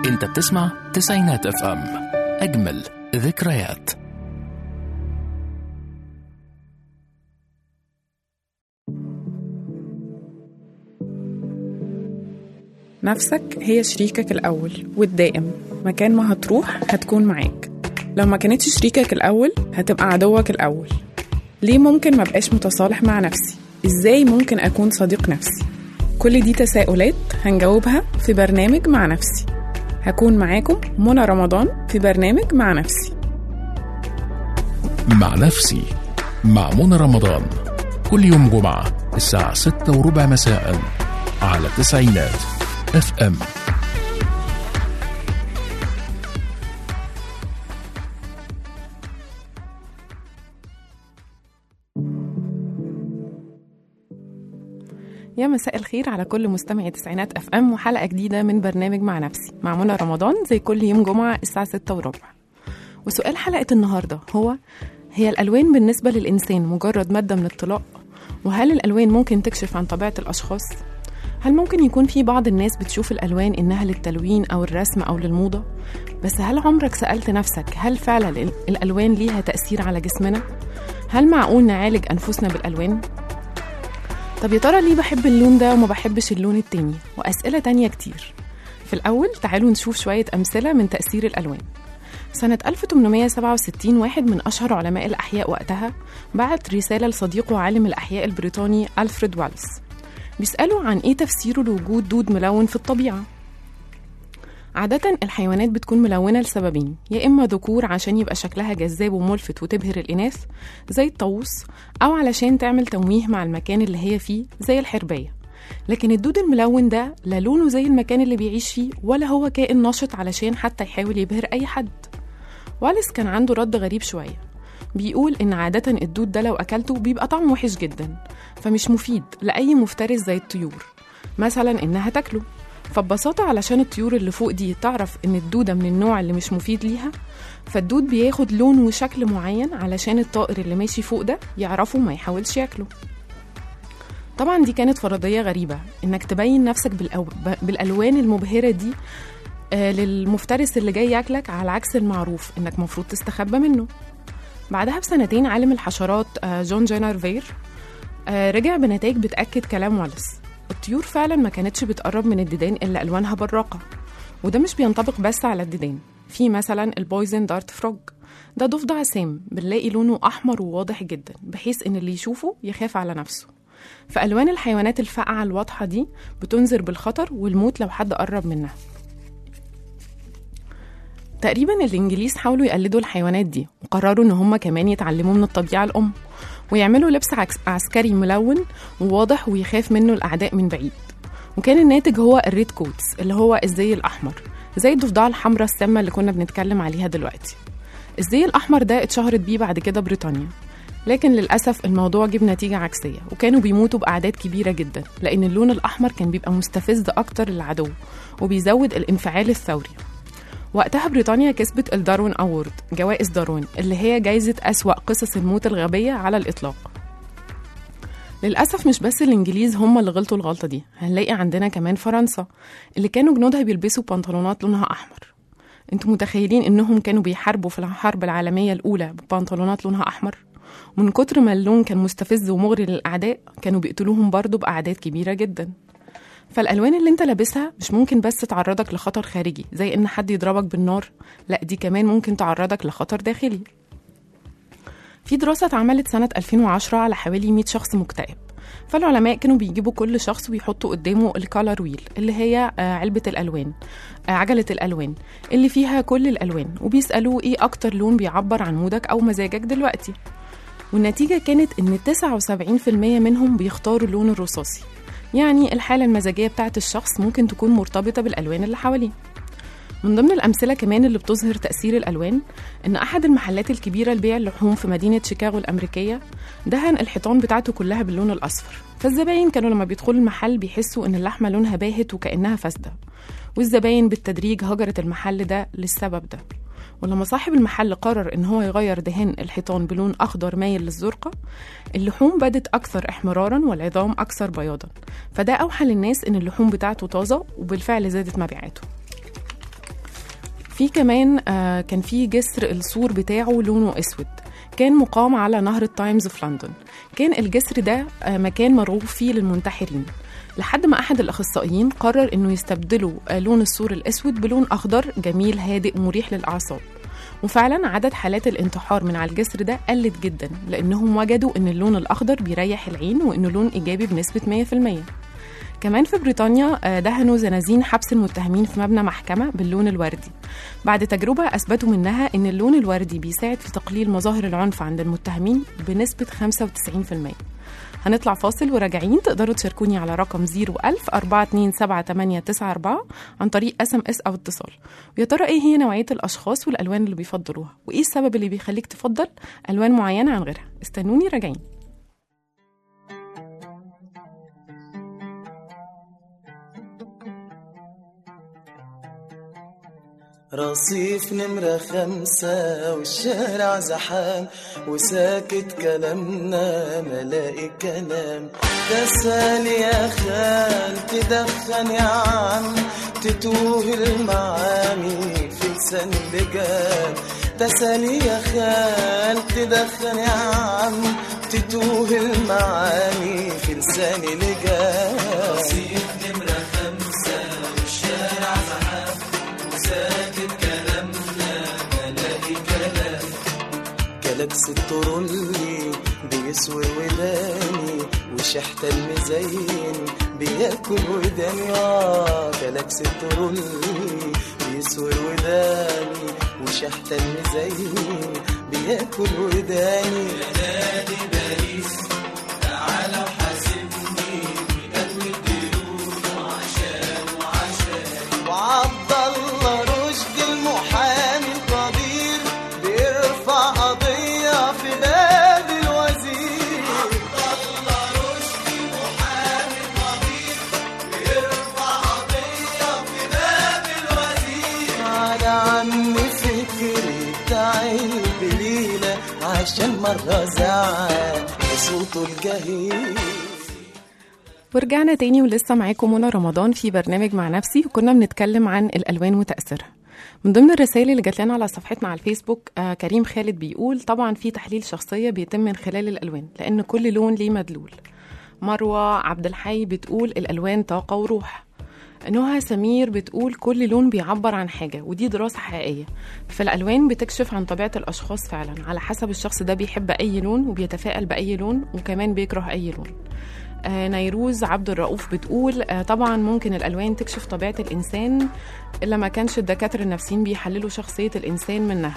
انت بتسمع تسعينات اف ام اجمل ذكريات نفسك هي شريكك الأول والدائم مكان ما هتروح هتكون معاك لو ما كانتش شريكك الأول هتبقى عدوك الأول ليه ممكن ما بقاش متصالح مع نفسي؟ إزاي ممكن أكون صديق نفسي؟ كل دي تساؤلات هنجاوبها في برنامج مع نفسي هكون معاكم منى رمضان في برنامج مع نفسي مع نفسي مع منى رمضان كل يوم جمعة الساعة ستة وربع مساء على تسعينات اف ام يا مساء الخير على كل مستمعي تسعينات اف ام وحلقه جديده من برنامج مع نفسي مع منى رمضان زي كل يوم جمعه الساعه 6 وربع وسؤال حلقه النهارده هو هي الالوان بالنسبه للانسان مجرد ماده من الطلاء وهل الالوان ممكن تكشف عن طبيعه الاشخاص هل ممكن يكون في بعض الناس بتشوف الالوان انها للتلوين او الرسم او للموضه بس هل عمرك سالت نفسك هل فعلا ال- الالوان ليها تاثير على جسمنا هل معقول نعالج انفسنا بالالوان طب يا ترى ليه بحب اللون ده وما بحبش اللون التاني وأسئلة تانية كتير في الأول تعالوا نشوف شوية أمثلة من تأثير الألوان سنة 1867 واحد من أشهر علماء الأحياء وقتها بعت رسالة لصديقه عالم الأحياء البريطاني ألفريد والس بيسأله عن إيه تفسيره لوجود دود ملون في الطبيعة عادة الحيوانات بتكون ملونة لسببين يا إما ذكور عشان يبقى شكلها جذاب وملفت وتبهر الإناث زي الطاووس أو علشان تعمل تمويه مع المكان اللي هي فيه زي الحرباية لكن الدود الملون ده لا لونه زي المكان اللي بيعيش فيه ولا هو كائن نشط علشان حتى يحاول يبهر أي حد واليس كان عنده رد غريب شوية بيقول إن عادة الدود ده لو أكلته بيبقى طعمه وحش جدا فمش مفيد لأي مفترس زي الطيور مثلا إنها تاكله فببساطة علشان الطيور اللي فوق دي تعرف إن الدودة من النوع اللي مش مفيد ليها فالدود بياخد لون وشكل معين علشان الطائر اللي ماشي فوق ده يعرفه ما يحاولش ياكله طبعا دي كانت فرضية غريبة إنك تبين نفسك بالأو... ب- بالألوان المبهرة دي آه للمفترس اللي جاي ياكلك على عكس المعروف إنك مفروض تستخبى منه بعدها بسنتين عالم الحشرات آه جون جينر فير آه رجع بنتائج بتأكد كلام واليس الطيور فعلا ما كانتش بتقرب من الديدان إلا ألوانها براقة وده مش بينطبق بس على الديدان في مثلا البويزن دارت فروج ده ضفدع سام بنلاقي لونه أحمر وواضح جدا بحيث إن اللي يشوفه يخاف على نفسه فألوان الحيوانات الفاقعة الواضحة دي بتنذر بالخطر والموت لو حد قرب منها تقريبا الإنجليز حاولوا يقلدوا الحيوانات دي وقرروا إن هم كمان يتعلموا من الطبيعة الأم ويعملوا لبس عكس- عسكري ملون وواضح ويخاف منه الأعداء من بعيد وكان الناتج هو الريد كوتس اللي هو الزي الأحمر زي الضفدعة الحمراء السامة اللي كنا بنتكلم عليها دلوقتي الزي الأحمر ده اتشهرت بيه بعد كده بريطانيا لكن للأسف الموضوع جاب نتيجة عكسية وكانوا بيموتوا بأعداد كبيرة جدا لأن اللون الأحمر كان بيبقى مستفز أكتر للعدو وبيزود الانفعال الثوري وقتها بريطانيا كسبت الداروين أورد جوائز داروين اللي هي جايزة أسوأ قصص الموت الغبية على الإطلاق للأسف مش بس الإنجليز هم اللي غلطوا الغلطة دي هنلاقي عندنا كمان فرنسا اللي كانوا جنودها بيلبسوا بنطلونات لونها أحمر انتوا متخيلين انهم كانوا بيحاربوا في الحرب العالمية الأولى ببنطلونات لونها أحمر ومن كتر ما اللون كان مستفز ومغري للأعداء كانوا بيقتلوهم برضه بأعداد كبيرة جدا فالألوان اللي انت لابسها مش ممكن بس تعرضك لخطر خارجي زي ان حد يضربك بالنار لا دي كمان ممكن تعرضك لخطر داخلي في دراسة اتعملت سنة 2010 على حوالي 100 شخص مكتئب فالعلماء كانوا بيجيبوا كل شخص ويحطوا قدامه الكالر ويل اللي هي آه، علبة الألوان آه، عجلة الألوان اللي فيها كل الألوان وبيسألوه إيه أكتر لون بيعبر عن مودك أو مزاجك دلوقتي والنتيجة كانت إن 79% منهم بيختاروا اللون الرصاصي يعني الحالة المزاجية بتاعت الشخص ممكن تكون مرتبطة بالألوان اللي حواليه من ضمن الأمثلة كمان اللي بتظهر تأثير الألوان إن أحد المحلات الكبيرة لبيع اللحوم في مدينة شيكاغو الأمريكية دهن الحيطان بتاعته كلها باللون الأصفر فالزباين كانوا لما بيدخلوا المحل بيحسوا إن اللحمة لونها باهت وكأنها فاسدة والزباين بالتدريج هجرت المحل ده للسبب ده ولما صاحب المحل قرر ان هو يغير دهان الحيطان بلون اخضر مايل للزرقه اللحوم بدت اكثر احمرارا والعظام اكثر بياضا فده اوحى للناس ان اللحوم بتاعته طازه وبالفعل زادت مبيعاته في كمان آه كان في جسر السور بتاعه لونه اسود كان مقام على نهر التايمز في لندن كان الجسر ده آه مكان مرغوب فيه للمنتحرين لحد ما احد الاخصائيين قرر انه يستبدلوا آه لون السور الاسود بلون اخضر جميل هادئ مريح للاعصاب وفعلا عدد حالات الانتحار من على الجسر ده قلت جدا لانهم وجدوا ان اللون الاخضر بيريح العين وانه لون ايجابي بنسبه 100% كمان في بريطانيا آه، دهنوا زنازين حبس المتهمين في مبنى محكمة باللون الوردي بعد تجربة أثبتوا منها أن اللون الوردي بيساعد في تقليل مظاهر العنف عند المتهمين بنسبة 95% هنطلع فاصل وراجعين تقدروا تشاركوني على رقم 01000 427 عن طريق اس ام اس او اتصال ويا ترى ايه هي نوعيه الاشخاص والالوان اللي بيفضلوها وايه السبب اللي بيخليك تفضل الوان معينه عن غيرها استنوني راجعين رصيف نمرة خمسة والشارع زحام وساكت كلامنا ملاقي كلام تسال يا خال تدخن يا عم تتوه المعاني في لسان اللجام تسال يا خال تدخن يا عم تتوه المعاني في لسان لجام رصيف نمرة خمسة والشارع زحام وساكت كلامنا ملاقي كلام كلاكس الترولي بيسوي وداني وشحت المزين بياكل وداني اه كلاكس الترولي بيسوي وداني وشحت المزين بياكل وداني نادي باريس تعالى وحاسبني بقلب الديون وعشان وعشان وعبد الله رشد المحامي القدير بيرفع قضية في باب الوزير عبد الله رشد المحامي القدير بيرفع قضية في باب الوزير على عم فكري بتاع البليلة عشان مرة زعل بصوته الجهير ورجعنا تاني ولسه معاكم منى رمضان في برنامج مع نفسي وكنا بنتكلم عن الالوان وتاثيرها من ضمن الرسائل اللي جات لنا على صفحتنا على الفيسبوك آه كريم خالد بيقول طبعا في تحليل شخصيه بيتم من خلال الالوان لان كل لون ليه مدلول مروه عبد الحي بتقول الالوان طاقه وروح نهى سمير بتقول كل لون بيعبر عن حاجة ودي دراسة حقيقية فالألوان بتكشف عن طبيعة الأشخاص فعلا على حسب الشخص ده بيحب أي لون وبيتفائل بأي لون وكمان بيكره أي لون آه نيروز عبد الرؤوف بتقول آه طبعا ممكن الألوان تكشف طبيعة الإنسان إلا ما كانش الدكاترة النفسيين بيحللوا شخصية الإنسان منها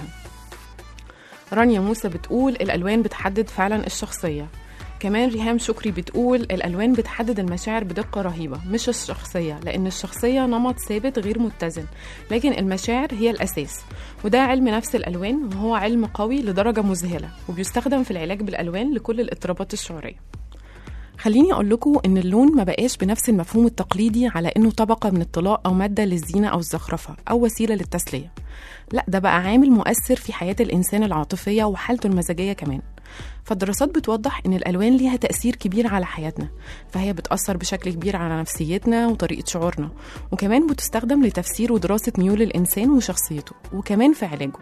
رانيا موسى بتقول الألوان بتحدد فعلا الشخصية كمان ريهام شكري بتقول الألوان بتحدد المشاعر بدقة رهيبة مش الشخصية لأن الشخصية نمط ثابت غير متزن لكن المشاعر هي الأساس وده علم نفس الألوان وهو علم قوي لدرجة مذهلة وبيستخدم في العلاج بالألوان لكل الاضطرابات الشعورية خليني أقول لكم إن اللون ما بقاش بنفس المفهوم التقليدي على إنه طبقة من الطلاء أو مادة للزينة أو الزخرفة أو وسيلة للتسلية لا ده بقى عامل مؤثر في حياة الإنسان العاطفية وحالته المزاجية كمان فالدراسات بتوضح إن الألوان ليها تأثير كبير على حياتنا فهي بتأثر بشكل كبير على نفسيتنا وطريقة شعورنا وكمان بتستخدم لتفسير ودراسة ميول الإنسان وشخصيته وكمان في علاجه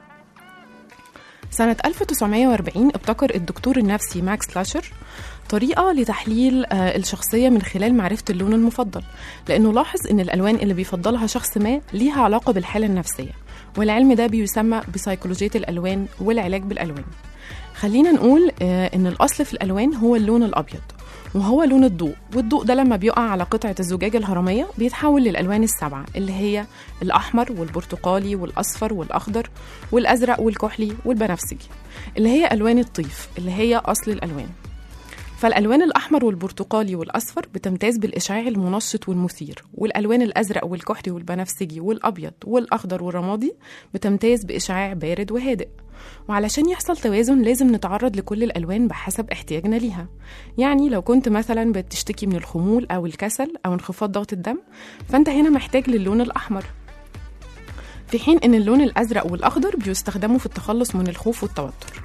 سنة 1940 ابتكر الدكتور النفسي ماكس لاشر طريقة لتحليل آه، الشخصية من خلال معرفة اللون المفضل لأنه لاحظ أن الألوان اللي بيفضلها شخص ما ليها علاقة بالحالة النفسية والعلم ده بيسمى بسيكولوجية الألوان والعلاج بالألوان خلينا نقول آه، أن الأصل في الألوان هو اللون الأبيض وهو لون الضوء والضوء ده لما بيقع على قطعة الزجاج الهرمية بيتحول للألوان السبعة اللي هي الأحمر والبرتقالي والأصفر والأخضر والأزرق والكحلي والبنفسجي اللي هي ألوان الطيف اللي هي أصل الألوان فالألوان الأحمر والبرتقالي والأصفر بتمتاز بالإشعاع المنشط والمثير والألوان الأزرق والكحلي والبنفسجي والأبيض والأخضر والرمادي بتمتاز بإشعاع بارد وهادئ وعلشان يحصل توازن لازم نتعرض لكل الألوان بحسب احتياجنا ليها يعني لو كنت مثلا بتشتكي من الخمول أو الكسل أو انخفاض ضغط الدم فأنت هنا محتاج للون الأحمر في حين أن اللون الأزرق والأخضر بيستخدموا في التخلص من الخوف والتوتر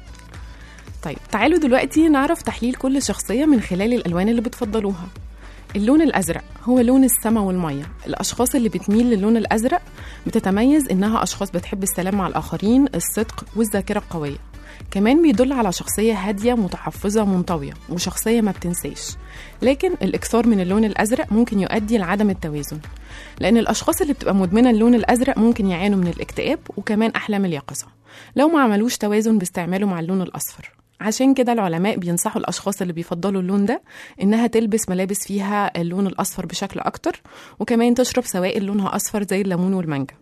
طيب تعالوا دلوقتي نعرف تحليل كل شخصية من خلال الألوان اللي بتفضلوها اللون الأزرق هو لون السماء والمية الأشخاص اللي بتميل للون الأزرق بتتميز إنها أشخاص بتحب السلام مع الآخرين الصدق والذاكرة القوية كمان بيدل على شخصية هادية متحفظة منطوية وشخصية ما بتنساش لكن الإكثار من اللون الأزرق ممكن يؤدي لعدم التوازن لأن الأشخاص اللي بتبقى مدمنة اللون الأزرق ممكن يعانوا من الاكتئاب وكمان أحلام اليقظة لو ما عملوش توازن باستعماله مع اللون الأصفر عشان كده العلماء بينصحوا الأشخاص اللي بيفضلوا اللون ده إنها تلبس ملابس فيها اللون الأصفر بشكل أكتر وكمان تشرب سوائل لونها أصفر زي الليمون والمانجا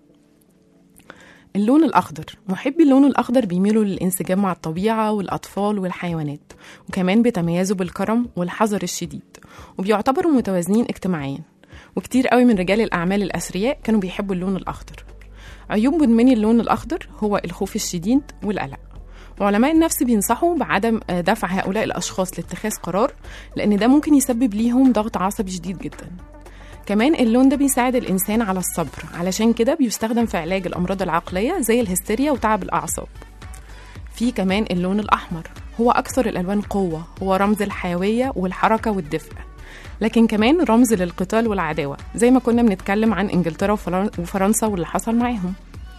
اللون الأخضر محبي اللون الأخضر بيميلوا للانسجام مع الطبيعة والأطفال والحيوانات وكمان بيتميزوا بالكرم والحذر الشديد وبيعتبروا متوازنين اجتماعيا وكتير قوي من رجال الأعمال الأثرياء كانوا بيحبوا اللون الأخضر عيوب مدمني اللون الأخضر هو الخوف الشديد والقلق وعلماء النفس بينصحوا بعدم دفع هؤلاء الأشخاص لاتخاذ قرار لأن ده ممكن يسبب ليهم ضغط عصبي شديد جدا كمان اللون ده بيساعد الإنسان على الصبر علشان كده بيستخدم في علاج الأمراض العقلية زي الهستيريا وتعب الأعصاب في كمان اللون الأحمر هو أكثر الألوان قوة هو رمز الحيوية والحركة والدفء لكن كمان رمز للقتال والعداوة زي ما كنا بنتكلم عن إنجلترا وفرنسا واللي حصل معاهم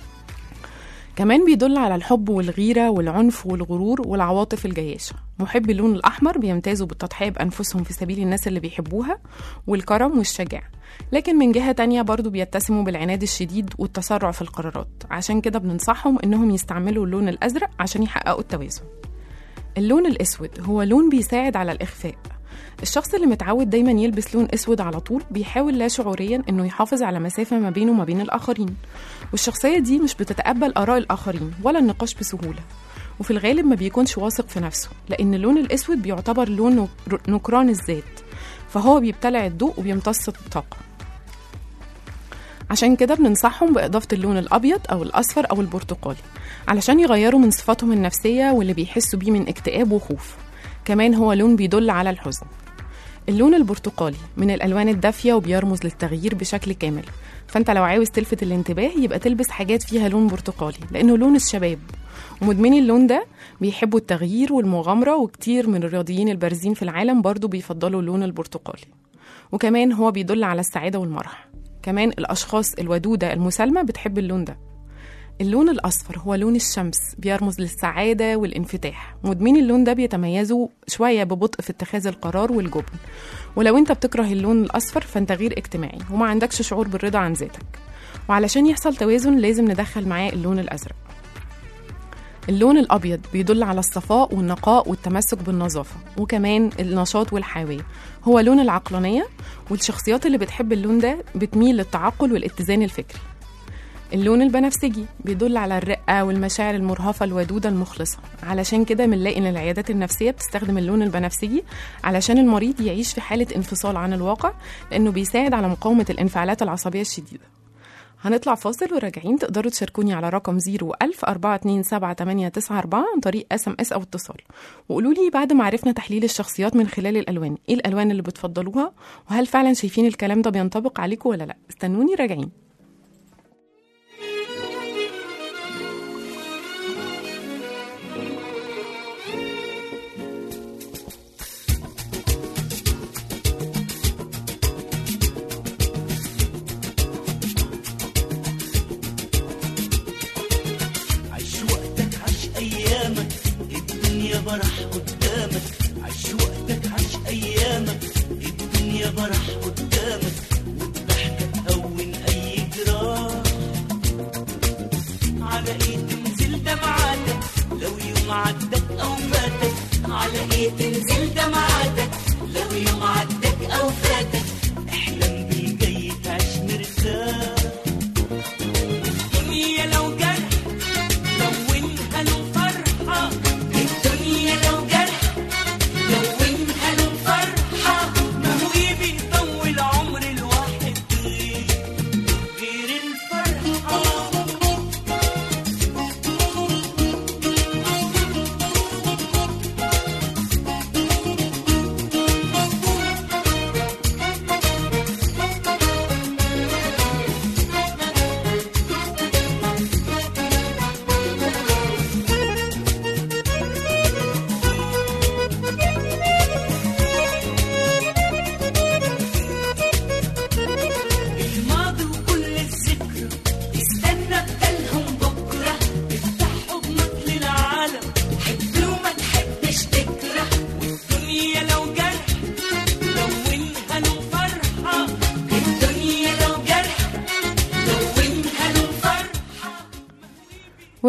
كمان بيدل على الحب والغيرة والعنف والغرور والعواطف الجياشة محبي اللون الأحمر بيمتازوا بالتضحية بأنفسهم في سبيل الناس اللي بيحبوها والكرم والشجاعة لكن من جهة تانية برضو بيتسموا بالعناد الشديد والتسرع في القرارات عشان كده بننصحهم إنهم يستعملوا اللون الأزرق عشان يحققوا التوازن اللون الأسود هو لون بيساعد على الإخفاء الشخص اللي متعود دايما يلبس لون اسود على طول بيحاول لا شعوريا انه يحافظ على مسافه ما بينه وما بين الاخرين والشخصيه دي مش بتتقبل اراء الاخرين ولا النقاش بسهوله وفي الغالب ما بيكونش واثق في نفسه لان اللون الاسود بيعتبر لون نكران الذات فهو بيبتلع الضوء وبيمتص الطاقه عشان كده بننصحهم بإضافة اللون الأبيض أو الأصفر أو البرتقالي علشان يغيروا من صفاتهم النفسية واللي بيحسوا بيه من اكتئاب وخوف كمان هو لون بيدل على الحزن اللون البرتقالي من الألوان الدافية وبيرمز للتغيير بشكل كامل فأنت لو عاوز تلفت الانتباه يبقى تلبس حاجات فيها لون برتقالي لأنه لون الشباب ومدمني اللون ده بيحبوا التغيير والمغامرة وكتير من الرياضيين البارزين في العالم برضو بيفضلوا اللون البرتقالي وكمان هو بيدل على السعادة والمرح كمان الأشخاص الودودة المسالمة بتحب اللون ده اللون الأصفر هو لون الشمس بيرمز للسعادة والانفتاح مدمني اللون ده بيتميزوا شوية ببطء في اتخاذ القرار والجبن ولو انت بتكره اللون الأصفر فانت غير اجتماعي وما عندكش شعور بالرضا عن ذاتك وعلشان يحصل توازن لازم ندخل معاه اللون الأزرق اللون الأبيض بيدل على الصفاء والنقاء والتمسك بالنظافة وكمان النشاط والحيوية هو لون العقلانية والشخصيات اللي بتحب اللون ده بتميل للتعقل والاتزان الفكري اللون البنفسجي بيدل على الرقة والمشاعر المرهفة الودودة المخلصة علشان كده بنلاقي إن العيادات النفسية بتستخدم اللون البنفسجي علشان المريض يعيش في حالة انفصال عن الواقع لأنه بيساعد على مقاومة الانفعالات العصبية الشديدة هنطلع فاصل وراجعين تقدروا تشاركوني على رقم 01000 427 عن طريق اس ام اس او اتصال وقولوا لي بعد ما عرفنا تحليل الشخصيات من خلال الالوان ايه الالوان اللي بتفضلوها وهل فعلا شايفين الكلام ده بينطبق عليكم ولا لا استنوني راجعين عيش وقتك عيش ايامك الدنيا برح قدامك عيش وقتك عيش ايامك الدنيا برح قدامك والضحكة تهون اي جراح على ايه تنزل دمعاتك لو يوم عدك او فاتك على ايه تنزل دمعاتك لو يوم عدك او فاتك احلم بالجاي تعيش مرتاح الدنيا لو جرح لونها له فرحة الدنيا لو جرح لونها له فرحة ما هو بيطول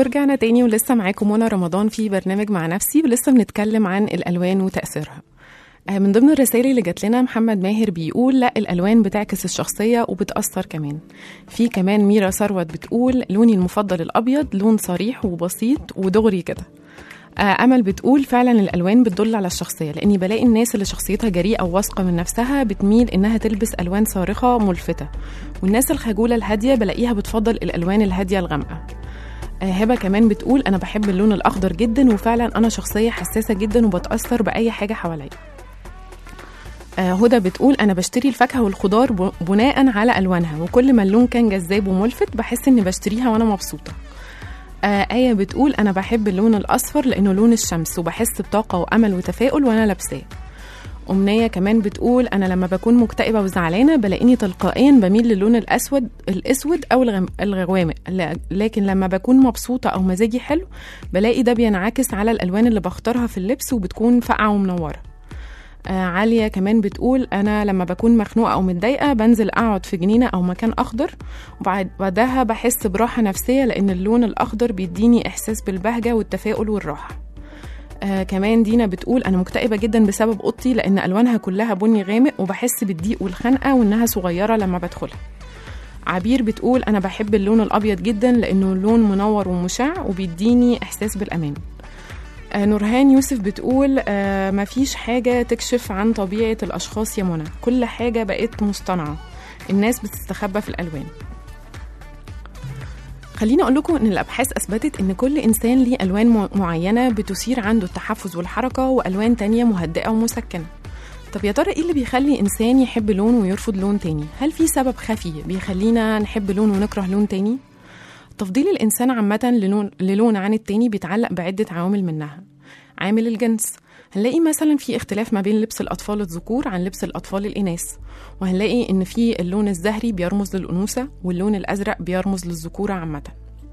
ورجعنا تاني ولسه معاكم منى رمضان في برنامج مع نفسي ولسه بنتكلم عن الألوان وتأثيرها آه، من ضمن الرسائل اللي جات لنا محمد ماهر بيقول لا الألوان بتعكس الشخصية وبتأثر كمان في كمان ميرا ثروت بتقول لوني المفضل الأبيض لون صريح وبسيط ودغري كده آه، أمل بتقول فعلا الألوان بتدل على الشخصية لأني بلاقي الناس اللي شخصيتها جريئة وواثقة من نفسها بتميل إنها تلبس ألوان صارخة ملفتة والناس الخجولة الهادية بلاقيها بتفضل الألوان الهادية الغامقة آه، هبه كمان بتقول انا بحب اللون الاخضر جدا وفعلا انا شخصيه حساسه جدا وبتاثر باي حاجه حواليا آه، هدى بتقول انا بشتري الفاكهه والخضار ب- بناء على الوانها وكل ما اللون كان جذاب وملفت بحس اني بشتريها وانا مبسوطه آه آية بتقول أنا بحب اللون الأصفر لأنه لون الشمس وبحس بطاقة وأمل وتفاؤل وأنا لابساه أمنية كمان بتقول أنا لما بكون مكتئبة وزعلانة بلاقيني تلقائيا بميل للون الأسود الأسود أو الغم- الغوامق ل- لكن لما بكون مبسوطة أو مزاجي حلو بلاقي ده بينعكس على الألوان اللي بختارها في اللبس وبتكون فاقعة ومنورة آه عالية كمان بتقول أنا لما بكون مخنوقة أو متضايقة بنزل أقعد في جنينة أو مكان أخضر وبعد بعدها بحس براحة نفسية لأن اللون الأخضر بيديني إحساس بالبهجة والتفاؤل والراحة آه كمان دينا بتقول أنا مكتئبة جدا بسبب أوضتي لأن ألوانها كلها بني غامق وبحس بالضيق والخنقة وإنها صغيرة لما بدخلها عبير بتقول أنا بحب اللون الأبيض جدا لأنه لون منور ومشع وبيديني إحساس بالأمان آه، نورهان يوسف بتقول آه مفيش حاجة تكشف عن طبيعة الأشخاص يا منى كل حاجة بقت مصطنعة الناس بتستخبى في الألوان خليني أقول لكم إن الأبحاث أثبتت إن كل إنسان ليه ألوان مع- معينة بتثير عنده التحفز والحركة وألوان تانية مهدئة ومسكنة طب يا ترى إيه اللي بيخلي إنسان يحب لون ويرفض لون تاني؟ هل في سبب خفي بيخلينا نحب لون ونكره لون تاني؟ تفضيل الإنسان عامة للون, للون عن التاني بيتعلق بعدة عوامل منها عامل الجنس هنلاقي مثلا في اختلاف ما بين لبس الأطفال الذكور عن لبس الأطفال الإناث وهنلاقي إن في اللون الزهري بيرمز للأنوثة واللون الأزرق بيرمز للذكورة عامة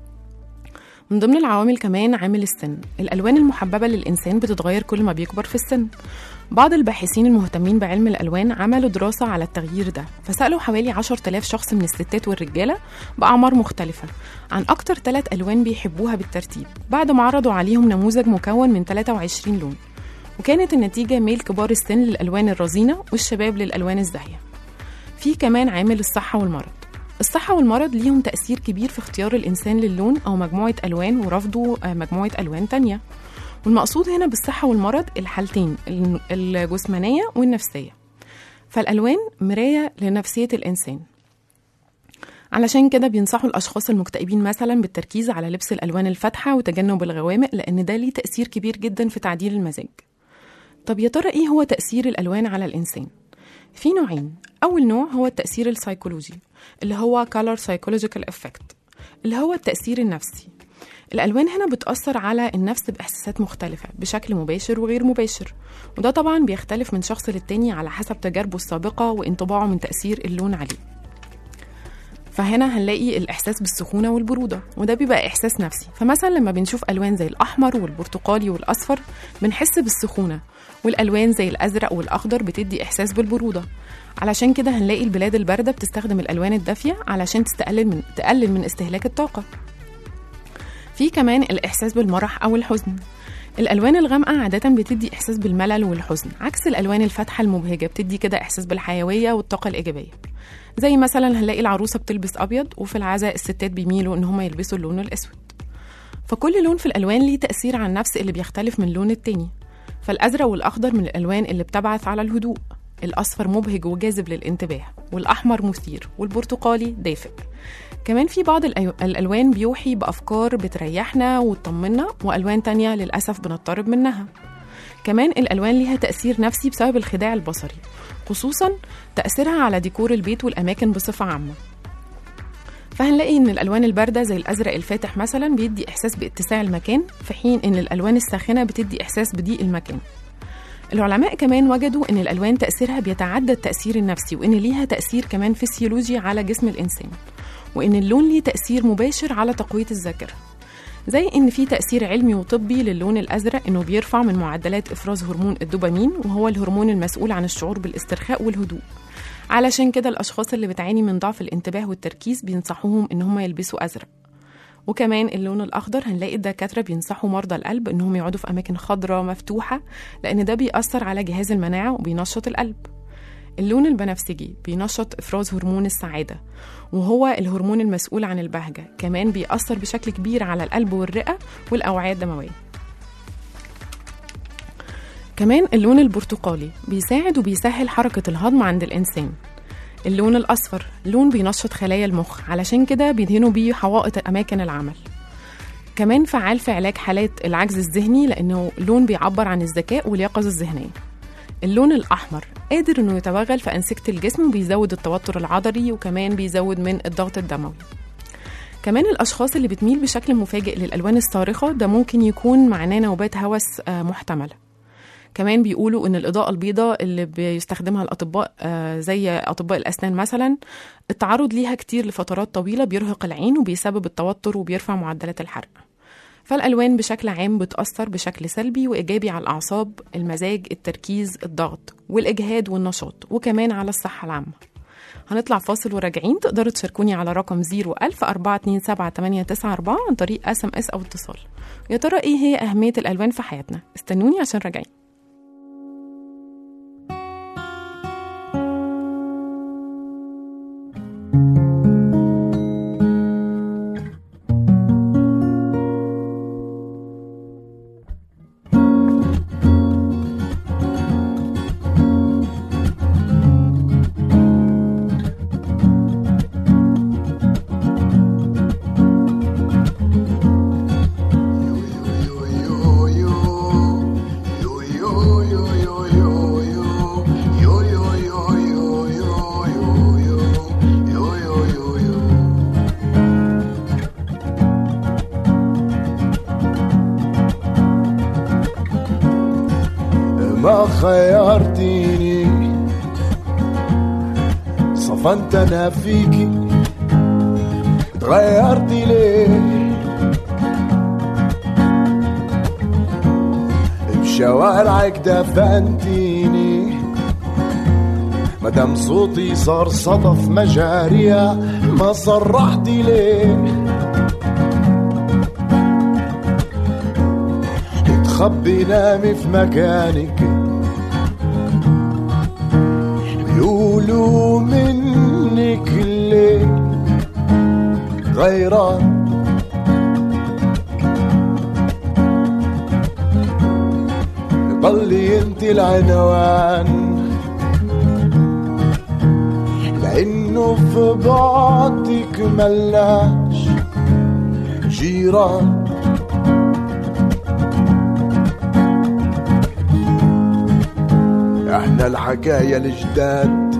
من ضمن العوامل كمان عامل السن الألوان المحببة للإنسان بتتغير كل ما بيكبر في السن بعض الباحثين المهتمين بعلم الألوان عملوا دراسة على التغيير ده فسألوا حوالي 10000 شخص من الستات والرجالة بأعمار مختلفة عن أكتر ثلاث ألوان بيحبوها بالترتيب بعد ما عرضوا عليهم نموذج مكون من 23 لون وكانت النتيجة ميل كبار السن للألوان الرزينة والشباب للألوان الزاهية في كمان عامل الصحة والمرض الصحة والمرض ليهم تأثير كبير في اختيار الإنسان للون أو مجموعة ألوان ورفضه آه، مجموعة ألوان تانية والمقصود هنا بالصحة والمرض الحالتين الن- الجسمانية والنفسية فالألوان مراية لنفسية الإنسان علشان كده بينصحوا الأشخاص المكتئبين مثلا بالتركيز على لبس الألوان الفاتحة وتجنب الغوامق لأن ده ليه تأثير كبير جدا في تعديل المزاج طب يا ترى إيه هو تأثير الألوان على الإنسان؟ في نوعين أول نوع هو التأثير السيكولوجي اللي هو color psychological effect اللي هو التأثير النفسي الألوان هنا بتأثر على النفس بإحساسات مختلفة بشكل مباشر وغير مباشر وده طبعا بيختلف من شخص للتاني على حسب تجاربه السابقة وانطباعه من تأثير اللون عليه فهنا هنلاقي الإحساس بالسخونة والبرودة وده بيبقى إحساس نفسي فمثلا لما بنشوف ألوان زي الأحمر والبرتقالي والأصفر بنحس بالسخونة والألوان زي الأزرق والأخضر بتدي إحساس بالبرودة علشان كده هنلاقي البلاد الباردة بتستخدم الألوان الدافية علشان تقلل من تقلل من استهلاك الطاقة في كمان الإحساس بالمرح أو الحزن الألوان الغامقة عادة بتدي إحساس بالملل والحزن عكس الألوان الفاتحة المبهجة بتدي كده إحساس بالحيوية والطاقة الإيجابية زي مثلا هنلاقي العروسة بتلبس أبيض وفي العزاء الستات بيميلوا إن هما يلبسوا اللون الأسود فكل لون في الألوان ليه تأثير على النفس اللي بيختلف من لون التاني فالأزرق والأخضر من الألوان اللي بتبعث على الهدوء الأصفر مبهج وجاذب للانتباه والأحمر مثير والبرتقالي دافئ كمان في بعض الأيو- الألوان بيوحي بأفكار بتريحنا وتطمنا وألوان تانية للأسف بنضطرب منها كمان الألوان ليها تأثير نفسي بسبب الخداع البصري خصوصا تأثيرها على ديكور البيت والأماكن بصفة عامة فهنلاقي ان الالوان البارده زي الازرق الفاتح مثلا بيدي احساس باتساع المكان في حين ان الالوان الساخنه بتدي احساس بضيق المكان العلماء كمان وجدوا ان الالوان تاثيرها بيتعدى التاثير النفسي وان ليها تاثير كمان فسيولوجي على جسم الانسان وان اللون ليه تاثير مباشر على تقويه الذاكره زي ان في تاثير علمي وطبي للون الازرق انه بيرفع من معدلات افراز هرمون الدوبامين وهو الهرمون المسؤول عن الشعور بالاسترخاء والهدوء علشان كده الاشخاص اللي بتعاني من ضعف الانتباه والتركيز بينصحوهم ان هم يلبسوا ازرق وكمان اللون الأخضر هنلاقي الدكاترة بينصحوا مرضى القلب إنهم يقعدوا في أماكن خضراء مفتوحة لأن ده بيأثر على جهاز المناعة وبينشط القلب اللون البنفسجي بينشط إفراز هرمون السعادة وهو الهرمون المسؤول عن البهجة كمان بيأثر بشكل كبير على القلب والرئة والأوعية الدموية كمان اللون البرتقالي بيساعد وبيسهل حركة الهضم عند الإنسان اللون الأصفر لون بينشط خلايا المخ علشان كده بيدهنوا بيه حوائط أماكن العمل كمان فعال في علاج حالات العجز الذهني لأنه لون بيعبر عن الذكاء واليقظة الذهنية اللون الأحمر قادر إنه يتوغل في أنسجة الجسم وبيزود التوتر العضلي وكمان بيزود من الضغط الدموي كمان الأشخاص اللي بتميل بشكل مفاجئ للألوان الصارخة ده ممكن يكون معناه نوبات هوس آه، محتملة كمان بيقولوا ان الاضاءه البيضاء اللي بيستخدمها الاطباء آه، زي اطباء الاسنان مثلا التعرض ليها كتير لفترات طويله بيرهق العين وبيسبب التوتر وبيرفع معدلات الحرق فالالوان بشكل عام بتاثر بشكل سلبي وايجابي على الاعصاب المزاج التركيز الضغط والاجهاد والنشاط وكمان على الصحه العامه هنطلع فاصل وراجعين تقدروا تشاركوني على رقم 01000 427 عن طريق اس ام اس او اتصال يا ترى ايه هي اهميه الالوان في حياتنا استنوني عشان راجعين ما خيرتيني صفنت انا فيكي تغيرتي ليه بشوارعك دفنتيني مدام صوتي صار صدف مجاريها ما صرحتي ليه تخبي نامي في مكانك بيقولوا منك الليل غيران ضلي انت العنوان لانه في بعدك ملاش جيران احنا الحكاية الجداد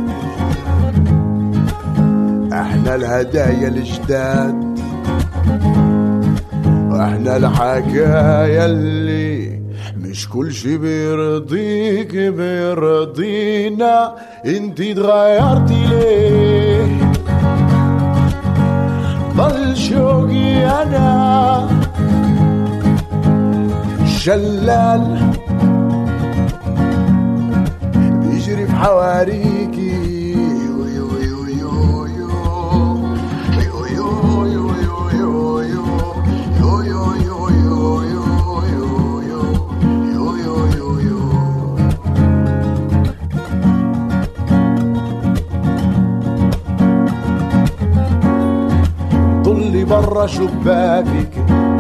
احنا الهدايا الجداد واحنا الحكاية اللي مش كل شي بيرضيك بيرضينا انتي اتغيرتي ليه ضل شوقي انا شلال بيجري في حواريكي يو يو يو يو يو. يو يو يو يو يو يو. يو يو يو يو يو يو يو. يو يو يو يو. طلي برا شباكك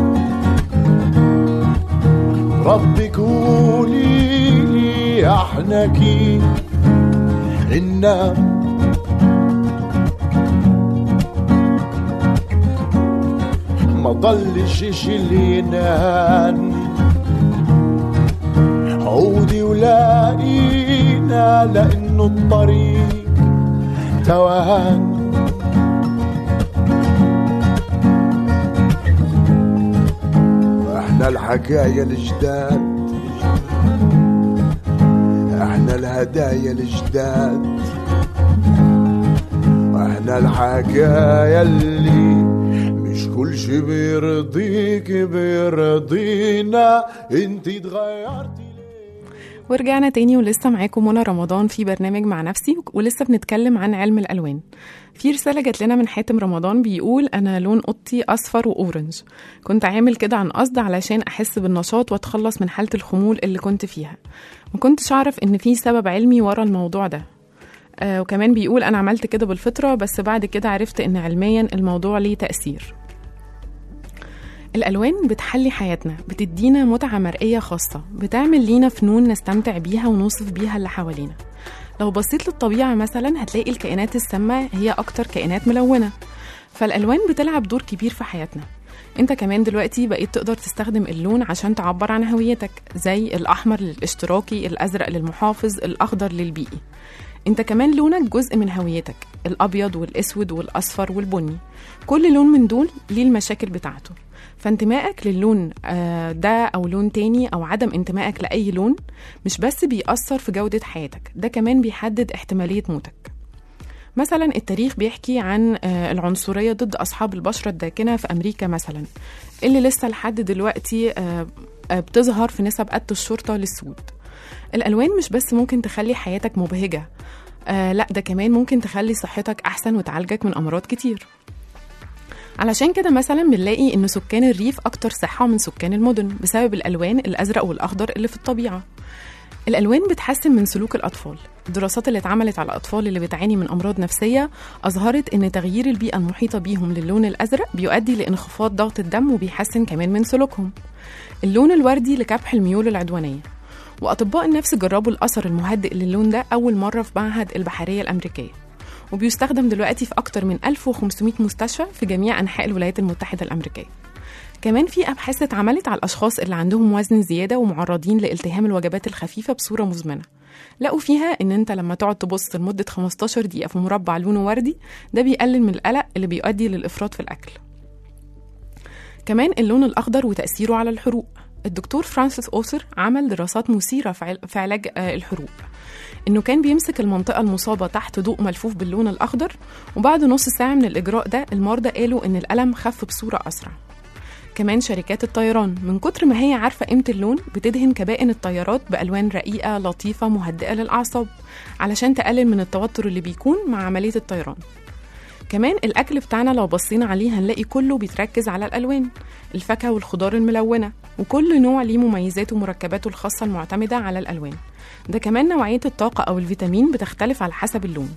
ربك قولي لي احنكي ننام ما ضلش شي اللي ينام عودي ولاقينا لانه الطريق توهان احنا الحكاية الجداد احنا الهدايا الجداد احنا الحكاية اللي مش كل شي بيرضيك بيرضينا انتي اتغيرتي ورجعنا تاني ولسه معاكم منى رمضان في برنامج مع نفسي ولسه بنتكلم عن علم الألوان في رسالة جات لنا من حاتم رمضان بيقول أنا لون أوضتي أصفر وأورنج كنت عامل كده عن قصد علشان أحس بالنشاط وأتخلص من حالة الخمول اللي كنت فيها ما كنتش أعرف إن في سبب علمي ورا الموضوع ده آه وكمان بيقول أنا عملت كده بالفطرة بس بعد كده عرفت إن علميا الموضوع ليه تأثير الألوان بتحلي حياتنا بتدينا متعة مرئية خاصة بتعمل لينا فنون نستمتع بيها ونوصف بيها اللي حوالينا لو بصيت للطبيعة مثلا هتلاقي الكائنات السامة هي أكتر كائنات ملونة فالألوان بتلعب دور كبير في حياتنا انت كمان دلوقتي بقيت تقدر تستخدم اللون عشان تعبر عن هويتك زي الأحمر للاشتراكي الأزرق للمحافظ الأخضر للبيئي انت كمان لونك جزء من هويتك الأبيض والأسود والأصفر والبني كل لون من دول ليه المشاكل بتاعته فانتمائك للون آه، ده أو لون تاني أو عدم انتمائك لأي لون مش بس بيأثر في جودة حياتك ده كمان بيحدد احتمالية موتك مثلا التاريخ بيحكي عن آه، العنصرية ضد أصحاب البشرة الداكنة في أمريكا مثلا اللي لسه لحد دلوقتي آه، آه، بتظهر في نسب قتل الشرطة للسود الألوان مش بس ممكن تخلي حياتك مبهجة آه لا ده كمان ممكن تخلي صحتك أحسن وتعالجك من أمراض كتير علشان كده مثلا بنلاقي ان سكان الريف اكتر صحه من سكان المدن بسبب الالوان الازرق والاخضر اللي في الطبيعه الالوان بتحسن من سلوك الاطفال الدراسات اللي اتعملت على الاطفال اللي بتعاني من امراض نفسيه اظهرت ان تغيير البيئه المحيطه بيهم للون الازرق بيؤدي لانخفاض ضغط الدم وبيحسن كمان من سلوكهم اللون الوردي لكبح الميول العدوانيه واطباء النفس جربوا الاثر المهدئ للون ده اول مره في معهد البحريه الامريكيه وبيستخدم دلوقتي في أكتر من 1500 مستشفى في جميع أنحاء الولايات المتحدة الأمريكية كمان في أبحاث اتعملت على الأشخاص اللي عندهم وزن زيادة ومعرضين لالتهام الوجبات الخفيفة بصورة مزمنة لقوا فيها إن أنت لما تقعد تبص لمدة 15 دقيقة في مربع لونه وردي ده بيقلل من القلق اللي بيؤدي للإفراط في الأكل كمان اللون الأخضر وتأثيره على الحروق الدكتور فرانسيس أوسر عمل دراسات مثيرة في عل- في علاج آه، الحروق انه كان بيمسك المنطقه المصابه تحت ضوء ملفوف باللون الاخضر وبعد نص ساعه من الاجراء ده المرضى قالوا ان الالم خف بصوره اسرع كمان شركات الطيران من كتر ما هي عارفه قيمه اللون بتدهن كبائن الطيارات بالوان رقيقه لطيفه مهدئه للاعصاب علشان تقلل من التوتر اللي بيكون مع عمليه الطيران كمان الأكل بتاعنا لو بصينا عليه هنلاقي كله بيتركز على الألوان الفاكهة والخضار الملونة وكل نوع ليه مميزاته ومركباته الخاصة المعتمدة على الألوان ده كمان نوعية الطاقة أو الفيتامين بتختلف على حسب اللون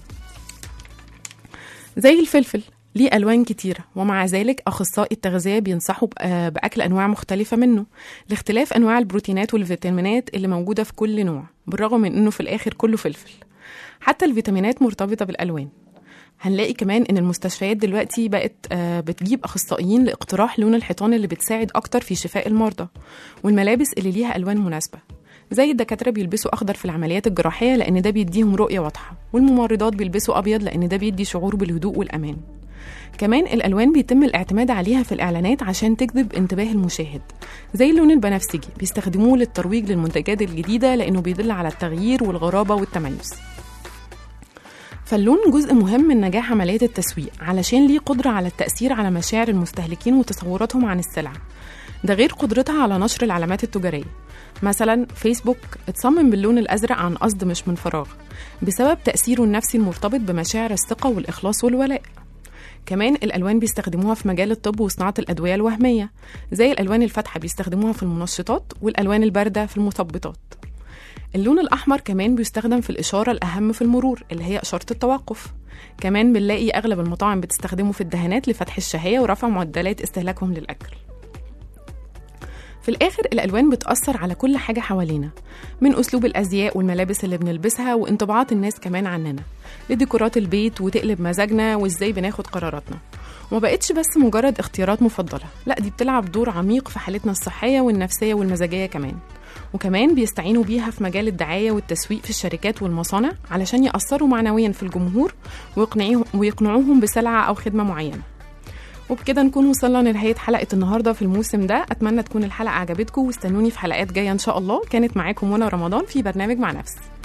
زي الفلفل ليه ألوان كتيرة ومع ذلك أخصائي التغذية بينصحوا بأ- بأكل أنواع مختلفة منه لاختلاف أنواع البروتينات والفيتامينات اللي موجودة في كل نوع بالرغم من أنه في الآخر كله فلفل حتى الفيتامينات مرتبطة بالألوان هنلاقي كمان ان المستشفيات دلوقتي بقت آه، بتجيب اخصائيين لاقتراح لون الحيطان اللي بتساعد اكتر في شفاء المرضى والملابس اللي ليها الوان مناسبه زي الدكاتره بيلبسوا اخضر في العمليات الجراحيه لان ده بيديهم رؤيه واضحه والممرضات بيلبسوا ابيض لان ده بيدي شعور بالهدوء والامان كمان الالوان بيتم الاعتماد عليها في الاعلانات عشان تجذب انتباه المشاهد زي اللون البنفسجي بيستخدموه للترويج للمنتجات الجديده لانه بيدل على التغيير والغرابه والتميز فاللون جزء مهم من نجاح عملية التسويق علشان ليه قدرة على التأثير على مشاعر المستهلكين وتصوراتهم عن السلع ده غير قدرتها على نشر العلامات التجارية مثلا فيسبوك اتصمم باللون الأزرق عن قصد مش من فراغ بسبب تأثيره النفسي المرتبط بمشاعر الثقة والإخلاص والولاء كمان الألوان بيستخدموها في مجال الطب وصناعة الأدوية الوهمية زي الألوان الفاتحة بيستخدموها في المنشطات والألوان الباردة في المثبطات اللون الأحمر كمان بيستخدم في الإشارة الأهم في المرور اللي هي إشارة التوقف كمان بنلاقي أغلب المطاعم بتستخدمه في الدهانات لفتح الشهية ورفع معدلات استهلاكهم للأكل في الآخر الألوان بتأثر على كل حاجة حوالينا من أسلوب الأزياء والملابس اللي بنلبسها وانطباعات الناس كمان عننا لديكورات البيت وتقلب مزاجنا وإزاي بناخد قراراتنا وما بقتش بس مجرد اختيارات مفضلة لا دي بتلعب دور عميق في حالتنا الصحية والنفسية والمزاجية كمان وكمان بيستعينوا بيها في مجال الدعاية والتسويق في الشركات والمصانع علشان يأثروا معنويا في الجمهور ويقنعيهم ويقنعوهم بسلعة أو خدمة معينة وبكده نكون وصلنا لنهاية حلقة النهاردة في الموسم ده أتمنى تكون الحلقة عجبتكم واستنوني في حلقات جاية إن شاء الله كانت معاكم منى رمضان في برنامج مع نفسي